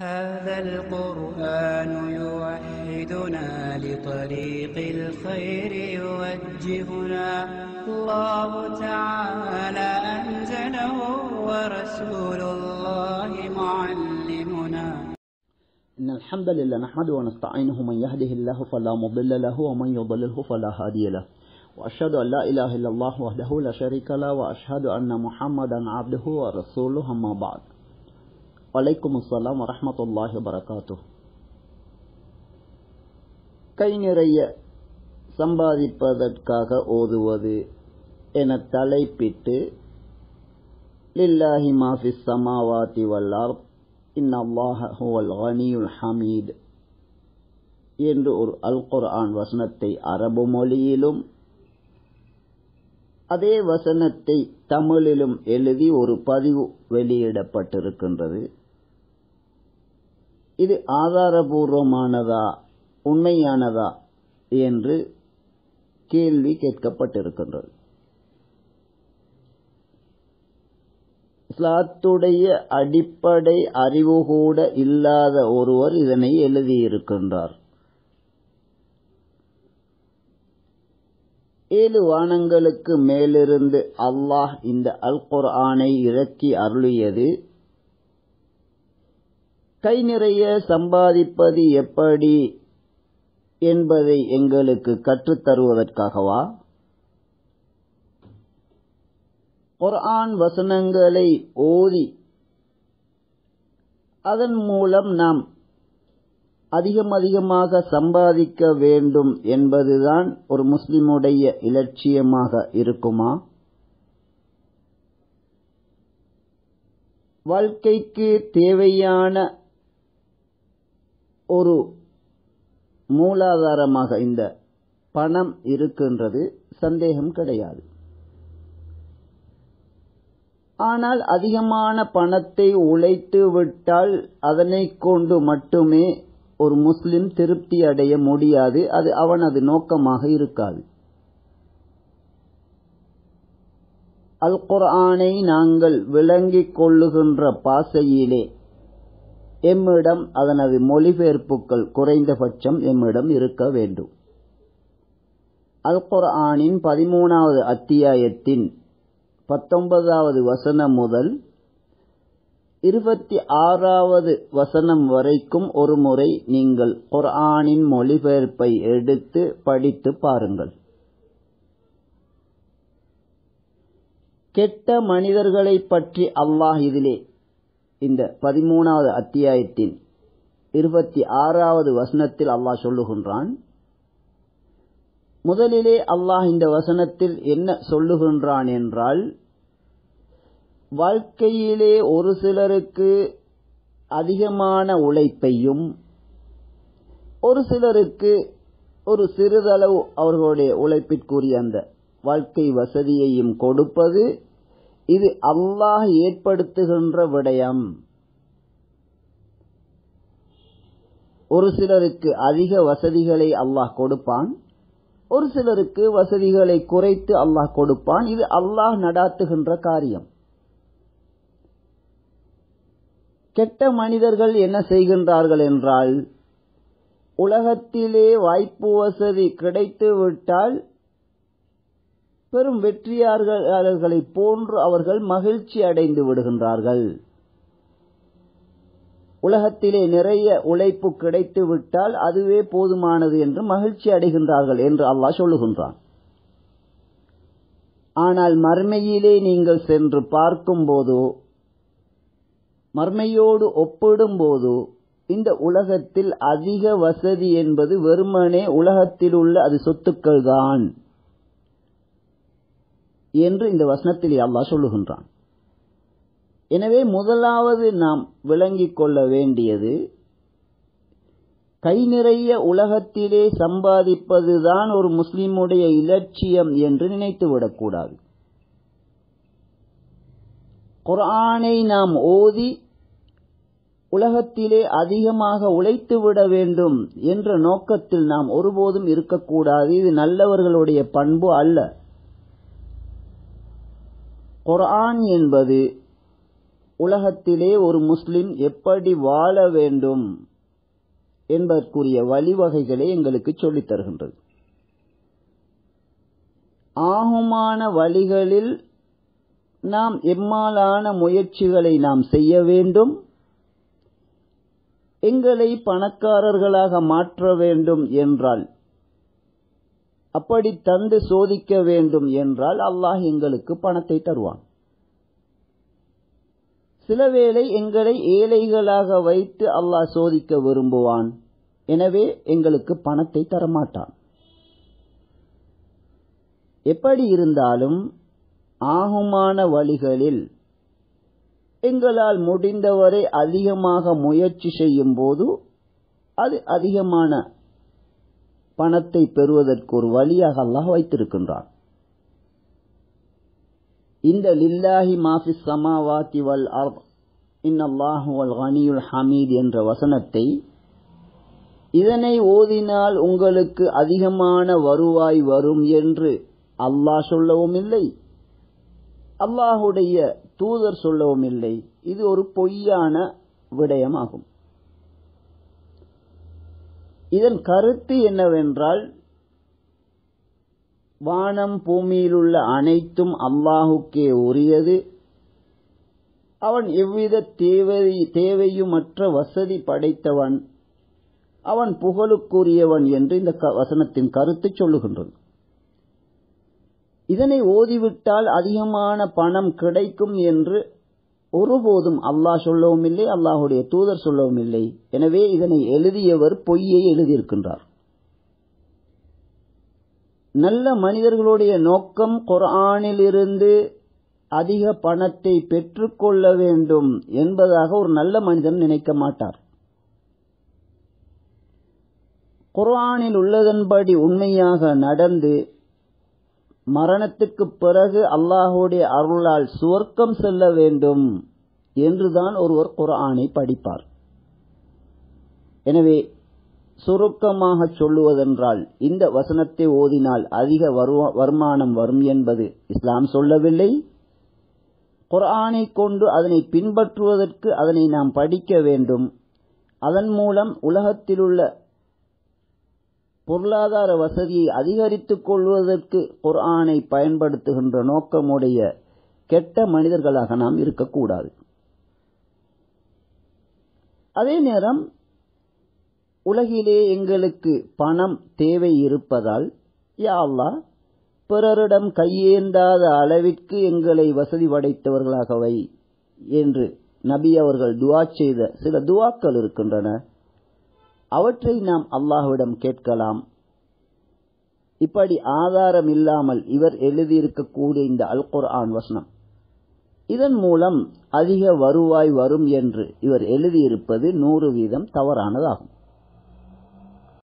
هذا القرآن يوحدنا لطريق الخير يوجهنا الله تعالى أنزله ورسول الله معلمنا إن الحمد لله نحمده ونستعينه من يهده الله فلا مضل له ومن يضلله فلا هادي له وأشهد أن لا إله إلا الله وحده لا شريك له وأشهد أن محمدا عبده ورسوله أما بعد வலைக்கும் அஸ்ஸலாம் வரஹமத்துல்லாஹி வரகாத்து கை நிறைய சம்பாதிப்பதற்காக ஓதுவது என தலைப்பிட்டு லில்லாஹி மாஃபிஸ் சமாவாதி வல்லார் இன்னல்லாஹ ஹுவல் கனியுல் ஹமீத் என்று ஒரு அல் குர்ஆன் வசனத்தை அரபு மொழியிலும் அதே வசனத்தை தமிழிலும் எழுதி ஒரு பதிவு வெளியிடப்பட்டிருக்கின்றது இது ஆதாரபூர்வமானதா உண்மையானதா என்று கேள்வி கேட்கப்பட்டிருக்கின்றது இஸ்லாத்துடைய அடிப்படை அறிவு கூட இல்லாத ஒருவர் இதனை எழுதியிருக்கின்றார் ஏழு வானங்களுக்கு மேலிருந்து அல்லாஹ் இந்த அல் குர்ஆனை இறக்கி அருளியது கை நிறைய சம்பாதிப்பது எப்படி என்பதை எங்களுக்கு கற்றுத்தருவதற்காகவா குர்ஆன் வசனங்களை ஓதி அதன் மூலம் நாம் அதிகம் அதிகமாக சம்பாதிக்க வேண்டும் என்பதுதான் ஒரு முஸ்லிமுடைய இலட்சியமாக இருக்குமா வாழ்க்கைக்கு தேவையான ஒரு மூலாதாரமாக இந்த பணம் இருக்கின்றது சந்தேகம் கிடையாது ஆனால் அதிகமான பணத்தை உழைத்து விட்டால் அதனை கொண்டு மட்டுமே ஒரு முஸ்லிம் திருப்தி அடைய முடியாது அது அவனது நோக்கமாக இருக்காது அல் குர்ஆனை நாங்கள் விளங்கிக் கொள்ளுகின்ற பாசையிலே எம்மிடம் அதனது மொழிபெயர்ப்புகள் குறைந்தபட்சம் எம்மிடம் இருக்க வேண்டும் அல் குர்ஆனின் பதிமூணாவது அத்தியாயத்தின் பத்தொன்பதாவது வசனம் முதல் இருபத்தி ஆறாவது வசனம் வரைக்கும் ஒரு முறை நீங்கள் குர்ஆனின் மொழிபெயர்ப்பை எடுத்து படித்து பாருங்கள் கெட்ட மனிதர்களை பற்றி அல்லாஹ் இதிலே இந்த பதிமூணாவது அத்தியாயத்தின் இருபத்தி ஆறாவது வசனத்தில் அல்லாஹ் சொல்லுகின்றான் முதலிலே அல்லாஹ் இந்த வசனத்தில் என்ன சொல்லுகின்றான் என்றால் வாழ்க்கையிலே ஒரு சிலருக்கு அதிகமான உழைப்பையும் ஒரு சிலருக்கு ஒரு சிறிதளவு அவர்களுடைய உழைப்பிற்குரிய அந்த வாழ்க்கை வசதியையும் கொடுப்பது இது அல்லாஹ் ஏற்படுத்துகின்ற விடயம் ஒரு சிலருக்கு அதிக வசதிகளை அல்லாஹ் கொடுப்பான் ஒரு சிலருக்கு வசதிகளை குறைத்து அல்லாஹ் கொடுப்பான் இது அல்லாஹ் நடாத்துகின்ற காரியம் கெட்ட மனிதர்கள் என்ன செய்கின்றார்கள் என்றால் உலகத்திலே வாய்ப்பு வசதி கிடைத்து விட்டால் பெரும் வெற்றியாளர்களை போன்று அவர்கள் மகிழ்ச்சி அடைந்து விடுகின்றார்கள் உலகத்திலே நிறைய உழைப்பு கிடைத்து விட்டால் அதுவே போதுமானது என்று மகிழ்ச்சி அடைகின்றார்கள் என்று அல்லாஹ் சொல்லுகின்றான் ஆனால் மர்மையிலே நீங்கள் சென்று பார்க்கும் போதோ மர்மையோடு ஒப்பிடும் போது இந்த உலகத்தில் அதிக வசதி என்பது வெறுமனே உலகத்தில் உள்ள அது சொத்துக்கள் தான் என்று இந்த வசனத்தில் அல்லாஹ் சொல்லுகின்றான் எனவே முதலாவது நாம் விளங்கிக் கொள்ள வேண்டியது கை நிறைய உலகத்திலே சம்பாதிப்பதுதான் ஒரு முஸ்லிமுடைய இலட்சியம் என்று நினைத்துவிடக்கூடாது குர்ஆனை நாம் ஓதி உலகத்திலே அதிகமாக உழைத்து விட வேண்டும் என்ற நோக்கத்தில் நாம் ஒருபோதும் இருக்கக்கூடாது இது நல்லவர்களுடைய பண்பு அல்ல குர்ஆன் என்பது உலகத்திலே ஒரு முஸ்லிம் எப்படி வாழ வேண்டும் என்பதற்குரிய வழிவகைகளை எங்களுக்கு சொல்லித் தருகின்றது ஆகுமான வழிகளில் நாம் எம்மாலான முயற்சிகளை நாம் செய்ய வேண்டும் எங்களை பணக்காரர்களாக மாற்ற வேண்டும் என்றால் அப்படி தந்து சோதிக்க வேண்டும் என்றால் அல்லாஹ் எங்களுக்கு பணத்தை தருவான் சிலவேளை எங்களை ஏழைகளாக வைத்து அல்லாஹ் சோதிக்க விரும்புவான் எனவே எங்களுக்கு பணத்தை தரமாட்டான் எப்படி இருந்தாலும் ஆகுமான வழிகளில் எங்களால் முடிந்தவரை அதிகமாக முயற்சி செய்யும் போது அது அதிகமான பணத்தை பெறுவதற்கு ஒரு வழியாக அல்லாஹ் வைத்திருக்கின்றான் இந்த லில்லாஹி மாஃபிஸ் சமாவாத்தி வல் அர்த் இன்னல்லாஹு வல் கனியுல் ஹமீத் என்ற வசனத்தை இதனை ஓதினால் உங்களுக்கு அதிகமான வருவாய் வரும் என்று அல்லாஹ் சொல்லவும் இல்லை அல்லாஹுடைய தூதர் சொல்லவும் இல்லை இது ஒரு பொய்யான விடயமாகும் இதன் கருத்து என்னவென்றால் வானம் பூமியிலுள்ள அனைத்தும் அல்லாஹுக்கே உரியது அவன் எவ்வித தேவை தேவையுமற்ற வசதி படைத்தவன் அவன் புகழுக்குரியவன் என்று இந்த வசனத்தின் கருத்து சொல்லுகின்றது இதனை ஓதிவிட்டால் அதிகமான பணம் கிடைக்கும் என்று ஒருபோதும் அல்லாஹ் சொல்லவும் இல்லை அல்லாஹுடைய தூதர் சொல்லவும் இல்லை எனவே இதனை எழுதியவர் பொய்யை எழுதியிருக்கின்றார் நல்ல மனிதர்களுடைய நோக்கம் குரானிலிருந்து அதிக பணத்தை பெற்றுக்கொள்ள வேண்டும் என்பதாக ஒரு நல்ல மனிதன் நினைக்க மாட்டார் குர்ஆனில் உள்ளதன்படி உண்மையாக நடந்து மரணத்துக்கு பிறகு அல்லாஹுடைய அருளால் சுவர்க்கம் செல்ல வேண்டும் என்றுதான் ஒருவர் குர்ஆனை படிப்பார் எனவே சுருக்கமாக சொல்லுவதென்றால் இந்த வசனத்தை ஓதினால் அதிக வருமானம் வரும் என்பது இஸ்லாம் சொல்லவில்லை குர்ஆனை கொண்டு அதனை பின்பற்றுவதற்கு அதனை நாம் படிக்க வேண்டும் அதன் மூலம் உலகத்திலுள்ள பொருளாதார வசதியை அதிகரித்துக் கொள்வதற்கு குர்ஆனை பயன்படுத்துகின்ற நோக்கமுடைய கெட்ட மனிதர்களாக நாம் இருக்கக்கூடாது அதே நேரம் உலகிலே எங்களுக்கு பணம் தேவை இருப்பதால் யா அல்லாஹ் பிறரிடம் கையேந்தாத அளவிற்கு எங்களை வசதி படைத்தவர்களாக வை என்று நபி அவர்கள் துவா செய்த சில துவாக்கள் இருக்கின்றன அவற்றை நாம் அல்லாஹ்விடம் கேட்கலாம் இப்படி ஆதாரம் இல்லாமல் இவர் எழுதியிருக்கக்கூடிய இந்த அல் குர்ஆன் வசனம் இதன் மூலம் அதிக வருவாய் வரும் என்று இவர் எழுதியிருப்பது நூறு வீதம் தவறானதாகும்